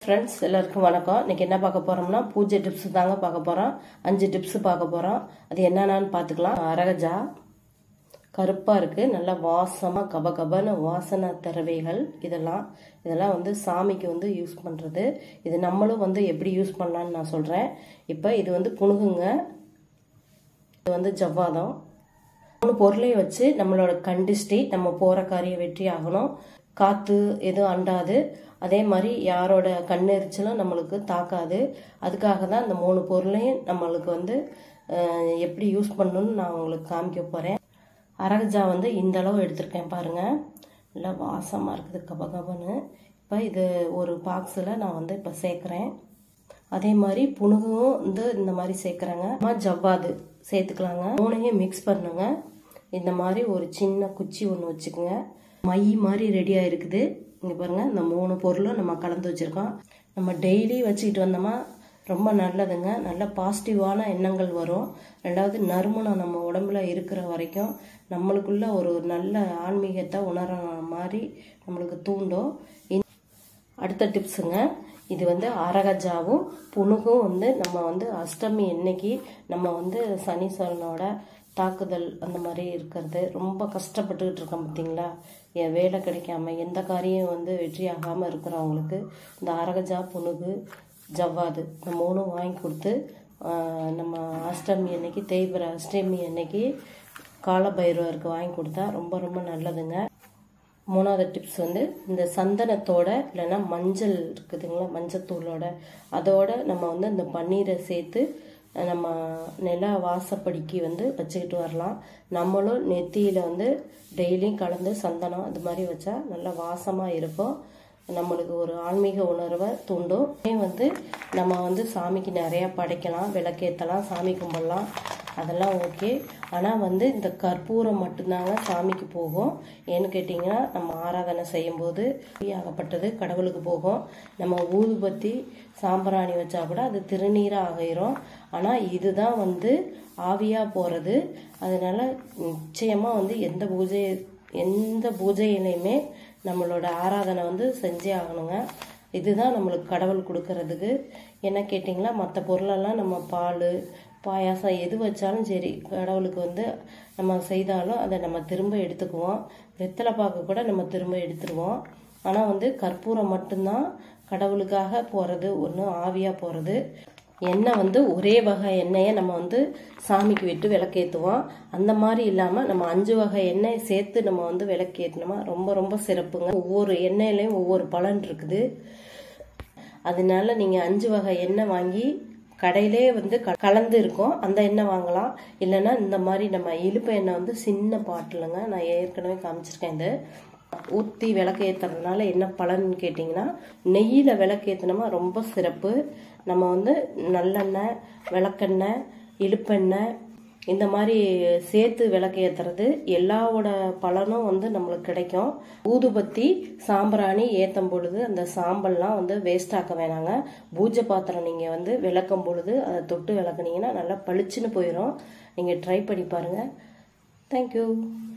friends எல்லாருக்கும் வணக்கம் இன்னைக்கு என்ன பார்க்க போறோம்னா பூஜை டிப்ஸ் தாங்க பார்க்க போறோம் அஞ்சு டிப்ஸ் பார்க்க போறோம் அது என்னென்னு பார்த்துக்கலாம் அரகஜா கருப்பாக இருக்குது நல்லா வாசமாக கப கபன்னு வாசனை தரவைகள் இதெல்லாம் இதெல்லாம் வந்து சாமிக்கு வந்து யூஸ் பண்ணுறது இது நம்மளும் வந்து எப்படி யூஸ் பண்ணலான்னு நான் சொல்கிறேன் இப்போ இது வந்து புணுகுங்க இது வந்து ஜவ்வாதம் மூணு பொருளையும் வச்சு நம்மளோட கண்டிஸ்டி நம்ம போகிற காரியம் வெற்றி ஆகணும் காற்று எதுவும் அண்டாது அதே மாதிரி யாரோட கண்ணெரிச்சலும் நம்மளுக்கு தாக்காது அதுக்காக தான் இந்த மூணு பொருளையும் நம்மளுக்கு வந்து அஹ், எப்படி யூஸ் பண்ணணும்னு நான் உங்களுக்கு காமிக்க போகிறேன் அரகஜா வந்து இந்த அளவு எடுத்திருக்கேன் பாருங்கள் நல்லா வாசமாக இருக்குது கபகபன்னு இப்போ இது ஒரு பாக்ஸில் நான் வந்து இப்போ சேர்க்குறேன் அதே மாதிரி புணுகும் வந்து இந்த மாதிரி சேர்க்குறாங்க அம்மா ஜவ்வாது சேர்த்துக்கலாங்க மூணையும் மிக்ஸ் பண்ணுங்க இந்த மாதிரி ஒரு சின்ன குச்சி ஒன்று வச்சுக்கோங்க மை மாதிரி ரெடியாக இருக்குது இங்கே பாருங்கள் இந்த மூணு பொருளும் நம்ம கலந்து வச்சுருக்கோம் நம்ம டெய்லி வச்சுக்கிட்டு வந்தோமா ரொம்ப நல்லதுங்க நல்ல பாசிட்டிவான எண்ணங்கள் வரும் ரெண்டாவது நறுமணம் நம்ம உடம்புல இருக்கிற வரைக்கும் நம்மளுக்குள்ள ஒரு நல்ல ஆன்மீகத்தை உணர மாதிரி நம்மளுக்கு தூண்டும் இந்த- அடுத்த டிப்ஸுங்க இது வந்து அரகஜாவும் புணுகும் வந்து நம்ம வந்து அஷ்டமி அன்னைக்கு நம்ம வந்து சனீஸ்வரனோட தாக்குதல் அந்த மாதிரி இருக்கிறது ரொம்ப கஷ்டப்பட்டுக்கிட்டு இருக்கோம் பார்த்தீங்களா என் வேலை கிடைக்காம எந்த காரியம் வந்து வெற்றி ஆகாமல் இருக்கிறவங்களுக்கு இந்த அரகஜா புணுகு ஜவ்வாது இந்த மூணும் வாங்கி கொடுத்து ஆஹ், நம்ம அஷ்டமி அன்னைக்கு தேய்பிர அஷ்டமி அன்னைக்கு காலபைரவருக்கு வாங்கி கொடுத்தா ரொம்ப ரொம்ப நல்லதுங்க மூணாவது டிப்ஸ் வந்து இந்த சந்தனத்தோட இல்லைன்னா மஞ்சள் இருக்குதுங்களா மஞ்சத்தூளோட அதோட நம்ம வந்து இந்த பன்னீரை சேர்த்து அஹ், நம்ம நில வாசப்படிக்கு வந்து வச்சுக்கிட்டு வரலாம் நம்மளும் நெத்தியில் வந்து டெய்லியும் கலந்து சந்தனம் அது மாதிரி வச்சா நல்லா வாசமாக இருக்கும் நம்மளுக்கு ஒரு ஆன்மீக உணர்வை தூண்டும் இதே வந்து நம்ம வந்து சாமிக்கு நிறையா படைக்கலாம் விளக்கேற்றலாம் சாமி கும்பிடலாம் அதெல்லாம் ஓகே ஆனால் வந்து இந்த கற்பூரம் மட்டும்தாங்க சாமிக்கு போகும் ஏன்னு கேட்டிங்கன்னா நம்ம ஆராதனை செய்யும்போது ஆகப்பட்டது கடவுளுக்கு போகும் நம்ம ஊதுபத்தி சாம்பிராணி வச்சா கூட அது திருநீராக ஆகிரும் ஆனால் இதுதான் வந்து ஆவியாக போகிறது அதனால நிச்சயமாக வந்து எந்த பூஜை எந்த பூஜையிலையுமே நம்மளோட ஆராதனை வந்து செஞ்சே ஆகணுங்க இதுதான் நம்மளுக்கு கடவுள் கொடுக்கறதுக்கு என்ன கேட்டிங்களா மற்ற பொருளெல்லாம் நம்ம பால் பாயாசம் எது வச்சாலும் சரி கடவுளுக்கு வந்து நம்ம செய்தாலும் அதை நம்ம திரும்ப எடுத்துக்குவோம் வெத்தலை பாக்கு கூட நம்ம திரும்ப எடுத்துருவோம் ஆனால் வந்து கற்பூரம் மட்டும்தான் கடவுளுக்காக போகிறது ஒன்று ஆவியாக போகிறது எண்ணெய் வந்து ஒரே வகை எண்ணெயை நம்ம வந்து சாமிக்கு விட்டு விளக்கேற்றுவோம் அந்த மாதிரி இல்லாமல் நம்ம அஞ்சு வகை எண்ணெயை சேர்த்து நம்ம வந்து விளக்கேற்றினோமா ரொம்ப ரொம்ப சிறப்புங்க ஒவ்வொரு எண்ணெயிலையும் ஒவ்வொரு பலன் இருக்குது அதனால நீங்கள் அஞ்சு வகை எண்ணெய் வாங்கி கடையிலே வந்து க- கலந்து இருக்கும் அந்த எண்ணெய் வாங்கலாம் இல்லைன்னா இந்த மாதிரி நம்ம இழுப்பு எண்ணெய் வந்து சின்ன பாட்டிலுங்க நான் ஏற்கனவே காமிச்சிருக்கேன் இது ஊற்றி விளக்கு ஏற்றுறதுனால என்ன பலன்னு கேட்டிங்கன்னா நெய்யில் விளக்கு ஏற்றினோமா ரொம்ப சிறப்பு நம்ம வந்து நல்லெண்ணெய் விளக்கெண்ணெய் இழுப்பெண்ணெய் இந்த மாதிரி சேர்த்து விளக்கு ஏற்றுறது எல்லாவோட பலனும் வந்து நம்மளுக்கு கிடைக்கும் ஊதுபத்தி சாம்பிராணி ஏற்றும் பொழுது அந்த சாம்பல்லாம் வந்து வேஸ்ட் ஆக்க வேணாங்க பூஜை பாத்திரம் நீங்கள் வந்து விளக்கும் பொழுது அதை தொட்டு விளக்குனீங்கன்னா நல்லா பளிச்சுன்னு போயிடும் நீங்கள் ட்ரை பண்ணி பாருங்கள் தேங்க்யூ